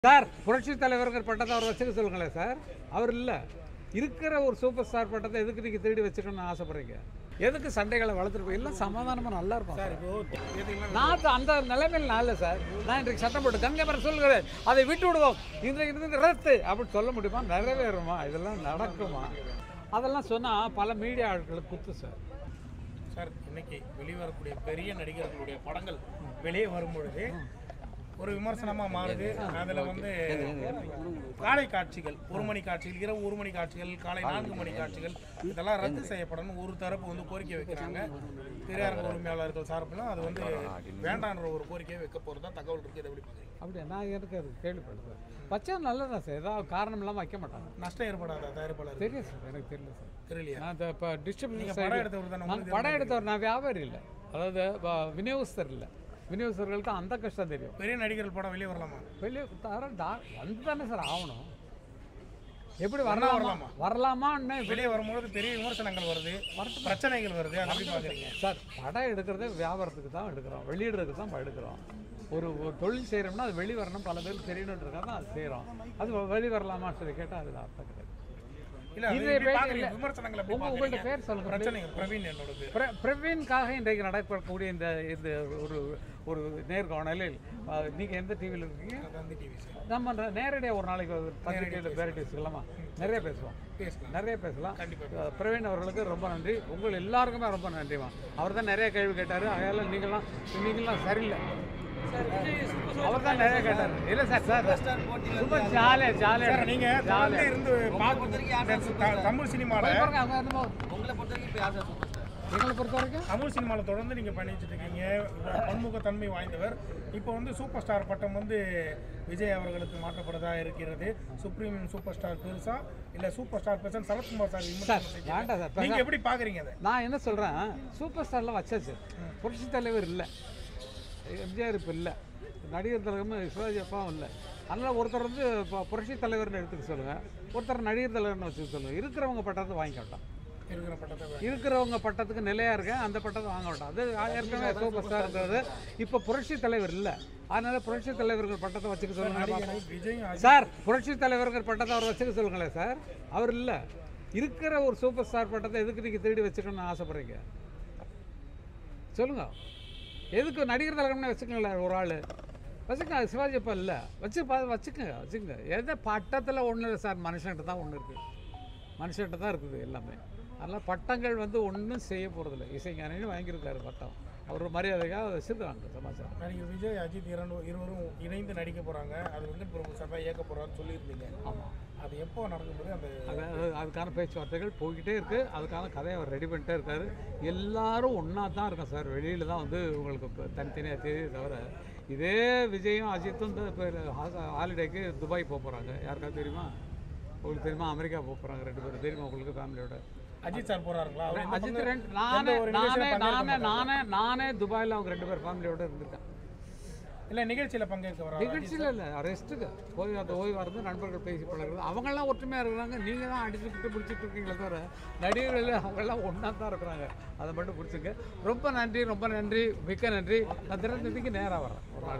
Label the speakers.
Speaker 1: Sir புரட்சி தலைவர்கள் பட்டத்தை அவர் வச்சுக்க சொல்லுங்களேன் சார் அவர் இல்லை இருக்கிற ஒரு சூப்பர் ஸ்டார் பட்டத்தை எதுக்கு நீங்கள் திருடி வச்சுக்கணும்னு ஆசைப்படுறீங்க எதுக்கு சண்டைகளை வளர்த்துட்டு போய் எல்லாம் சமாதானமாக நல்லா இருக்கும் சார் நான் இப்ப அந்த நிலைமையில் நான் இல்லை சார் நான் இன்றைக்கு சட்டம் போட்டு கங்கை மரம் சொல்லுகிறேன் அதை விட்டு விடுவோம் இன்றைக்கு இருந்து ரத்து அப்படின்னு சொல்ல முடியுமா நிறைவேறுமா இதெல்லாம் நடக்குமா அதெல்லாம் சொன்னால் பல மீடியா ஆட்களுக்கு குத்து சார்
Speaker 2: சார் இன்னைக்கு வெளிவரக்கூடிய பெரிய நடிகர்களுடைய படங்கள் வெளியே வரும் பொழுது ஒரு விமர்சனமா மாறுது அதுல வந்து காலை காட்சிகள் ஒரு மணி காட்சிகள் இரவு ஒரு மணி காட்சிகள் காலை நான்கு மணி காட்சிகள் இதெல்லாம் ரத்து செய்யப்படணும் ஒரு தரப்பு வந்து கோரிக்கை வைக்கிறாங்க திரையரங்க உரிமையாளர்கள் சார்பிலும் அது வந்து வேண்டான்ற ஒரு கோரிக்கையை வைக்க போறதா தகவல் இருக்கு இதை எப்படி பாக்குறீங்க
Speaker 1: அப்படியா நான் எனக்கு அது கேள்விப்பட்டேன் சார் வச்சா நல்லதான் சார் ஏதாவது காரணம் இல்லாமல் வைக்க மாட்டாங்க
Speaker 2: நஷ்டம் ஏற்படாத தயாரிப்பாளர்
Speaker 1: தெரியும் சார் எனக்கு தெரியல சார்
Speaker 2: தெரியலையா
Speaker 1: நான் இந்த இப்போ
Speaker 2: நீங்க
Speaker 1: டிஸ்ட்ரிபியூஷன்
Speaker 2: படம் எடுத்தவர் தானே
Speaker 1: நான்
Speaker 2: உங்களுக்கு
Speaker 1: படம் எடுத்தவர் நான் வியாபாரி இல்லை அதாவது வ- விநியோகஸ்தர் இல்லை விநியோகஸ்தர்களுக்கு அந்த கஷ்டம் தெரியும்
Speaker 2: பெரிய நடிகர்கள் படம் வெளியே வரலாமா
Speaker 1: வெளியே தர டா வந்து தானே சார் ஆகணும் எப்படி வரலாமா
Speaker 2: வரலாமா?
Speaker 1: வரலாமான்னு
Speaker 2: வெளியே வரும்பொழுது பெரிய விமர்சனங்கள் வருது பிரச்சனைகள் வருது அதை எப்படி பாக்குறீங்க
Speaker 1: சார் படம் எடுக்கிறதே வியாபாரத்துக்கு தான் எடுக்கிறோம் வெளியிடுறதுக்கு தான் எடுக்கிறோம் ஒரு ஒரு தொழில் செய்கிறோம்னா அது வெளி வரணும் பல பேருக்கு தெரியணுன்றதுக்காக தான் அது செய்கிறோம் அது வெளி வரலாமான்னு சொல்லி கேட்டால் அதில் அர்த்தம் கிடையாது
Speaker 2: இல்ல அது
Speaker 1: இது
Speaker 2: எப்படி
Speaker 1: பேர்
Speaker 2: பாக்குறீங்க?
Speaker 1: இல்ல.
Speaker 2: விமர்சனங்களை எப்படி
Speaker 1: உங்க உங்கள்ட்ட
Speaker 2: பாக்குறீங்க?
Speaker 1: பேர் சொல்லுங்க
Speaker 2: பிரச்சனைகள் பிரவீன் என்னோட பேர்
Speaker 1: பிர- பிரவீன்காக இன்றைக்கு நடக்கக்கூடிய இந்த இந்த ஒரு ஒரு நேர்காணலில் அஹ், நீங்க எந்த டிவியில் இருக்கீங்க
Speaker 2: காந்தி டிவி சார்
Speaker 1: நம்ம நே- நேரடியா ஒரு நாளைக்கு ஒரு பத்திரிகையில் பேரட்டி வச்சுக்கலாமா நிறைய பேசுவோம்
Speaker 2: பேசலாம்
Speaker 1: நிறைய பேசலாம்
Speaker 2: கண்டிப்பா
Speaker 1: அஹ், பிரவீன் அவர்களுக்கு ரொம்ப நன்றி உங்கள் எல்லாருக்குமே ரொம்ப நன்றிமா அவர் தான் நிறைய கேள்வி கேட்டார் அதனால நீங்களாம் நீங்களாம் சரியில்லை அவர் தான் நிறைய கேட்டார் இல்லை சார் சார் ரொம்ப ஜாலியாக
Speaker 2: சார்
Speaker 1: ஜாலியாக
Speaker 2: நீங்க தொடர்ந்து இருந்து பார்க்க தமிழ் சினிமால
Speaker 1: அவங்க என்னமோ
Speaker 3: உங்களை பொறுத்த வரைக்கும் இப்போ யார் சார் சூப்பர் ஸ்டார்
Speaker 1: எங்களை பொறுத்த வரைக்கும்
Speaker 2: தமிழ் சினிமாவில் தொடர்ந்து நீங்கள் பண்ணிட்டு இருக்கீங்க பன்முகத்தன்மை வாய்ந்தவர் இப்போ வந்து சூப்பர் ஸ்டார் பட்டம் வந்து விஜய் அவர்களுக்கு மாற்றப்படுறதா இருக்கிறது சுப்ரீம் சூப்பர் ஸ்டார் பெருசா இல்லை சூப்பர் ஸ்டார் பெருசா சரத்குமார் சார்
Speaker 1: சார்
Speaker 2: விமர்சனம்
Speaker 1: வேண்டாம் சார்
Speaker 2: நீங்க எப்படி பாக்குறீங்க அதை
Speaker 1: நான் என்ன சொல்கிறேன் சூப்பர் ஸ்டார்லாம் வச்சாச்சு புரட்சி தலைவர் இல்லை எம்ஜிஆர் இப்போ இல்லை நடிகர் தலைவரும் சிவாஜி அப்பாவும் இல்லை அதனால் ஒருத்தர் வந்து இப்போ புரட்சி தலைவர்னு எடுத்துக்க சொல்லுங்கள் ஒருத்தர் நடிகர் தலைவர்னு வச்சுக்க சொல்லுங்கள் இருக்கிறவங்க பட்டத்தை வாங்கிக்க வேண்டாம்
Speaker 2: இருக்கிற பட்டத்தை
Speaker 1: இருக்கிறவங்க பட்டத்துக்கு நிலையாக இருக்க அந்த பட்டத்தை வாங்க வேண்டாம் அது ஏற்கனவே சூப்பர் ஸ்டார் இருக்கிறது இப்போ புரட்சி தலைவர் இல்லை அதனால புரட்சி தலைவர்கள் பட்டத்தை வச்சுக்க சொல்லுங்கள்
Speaker 2: நடிகர் விஜயும் அஜித்
Speaker 1: சார் புரட்சி தலைவர்கள் பட்டத்தை அவர் வச்சுக்க சொல்லுங்களேன் சார் அவர் இல்லை இருக்கிற ஒரு சூப்பர் ஸ்டார் பட்டத்தை எதுக்கு நீங்கள் திருடி வச்சுக்கணும்னு ஆசைப்படுறீங்க சொல்லுங்க எதுக்கு நடிகர் தலைவர்னு வச்சுக்கங்களேன் ஒரு ஆள் வச்சுக்கங்க அது சிவாஜி அப்பா இல்லை வச்சு பா வச்சுக்கோங்க வச்சுக்கோங்க எதை பட்டத்தில் ஒன்றும் இல்லை சார் மனுஷன்கிட்ட தான் ஒன்று இருக்குது மனுஷன்கிட்ட தான் இருக்குது எல்லாமே அதனால் பட்டங்கள் வந்து ஒன்றும் செய்ய போகிறதில்ல இசைஞானின்னு வாங்கியிருக்காரு பட்டம் அவர் மரியாதைக்காக வச்சுருக்காங்க சமாச்சாரம்
Speaker 2: நடிகர் விஜய் அஜித் இரண்டு இருவரும் இணைந்து நடிக்க போறாங்க அது வெங்கட் பிரபு சார் தான் இயக்க போறான்னு சொல்லியிருந்தீங்க
Speaker 1: ஆமாம்
Speaker 2: அது எப்போ நடக்கும்போது அந்த
Speaker 1: அது அது- அதுக்கான பேச்சுவார்த்தைகள் போய்கிட்டே இருக்குது அதுக்கான கதையை அவர் ரெடி பண்ணிட்டே இருக்காரு எல்லாரும் ஒன்றா தான் இருக்கோம் சார் வெளியில் தான் வந்து உங்களுக்கு இப்போ தனித்தனியாக தெரியுது தவிர இதே விஜயும் அஜித்தும் இந்த இப்போ ஹாலிடேக்கு துபாய் போக போகிறாங்க யாருக்காவது தெரியுமா உங்களுக்கு தெரியுமா அமெரிக்கா போக போகிறாங்க ரெண்டு பேரும் தெரியுமா உங்களுக்கு ஃபேமிலியோட
Speaker 2: அஜித் சார் போறாருங்களா அவர் எந்த
Speaker 1: அஜித்
Speaker 2: பங்கு-
Speaker 1: ரெண்டு
Speaker 2: எந்த
Speaker 1: நானே
Speaker 2: ஒரு
Speaker 1: நானே
Speaker 2: நிகழ்ச்சியில பங்கேற்க
Speaker 1: நானே
Speaker 2: மாட்டாரா?
Speaker 1: நானே நானே துபாயில் அவங்க ரெண்டு பேர் ஃபேமிலியோட இருந்திருக்கேன்
Speaker 2: இல்ல நிகழ்ச்சியில பங்கேற்க வராரு
Speaker 1: நிகழ்ச்சியில் இல்லை ரெஸ்ட்டுக்கு போய் அந்த ஓய்வாக இருந்து நண்பர்கள் பேசி பழகிறது அவங்கெல்லாம் ஒற்றுமையாக இருக்கிறாங்க நீங்கள் தான் அடிச்சுக்கிட்டு பிடிச்சிட்டு இருக்கீங்களே தவிர நடிகர்கள் அவங்கெல்லாம் ஒன்றா தான் இருக்கிறாங்க அதை மட்டும் பிடிச்சிங்க ரொம்ப நன்றி ரொம்ப நன்றி மிக்க நன்றி நான் திறந்ததுக்கு நேராக வரேன் ஒரு நாள்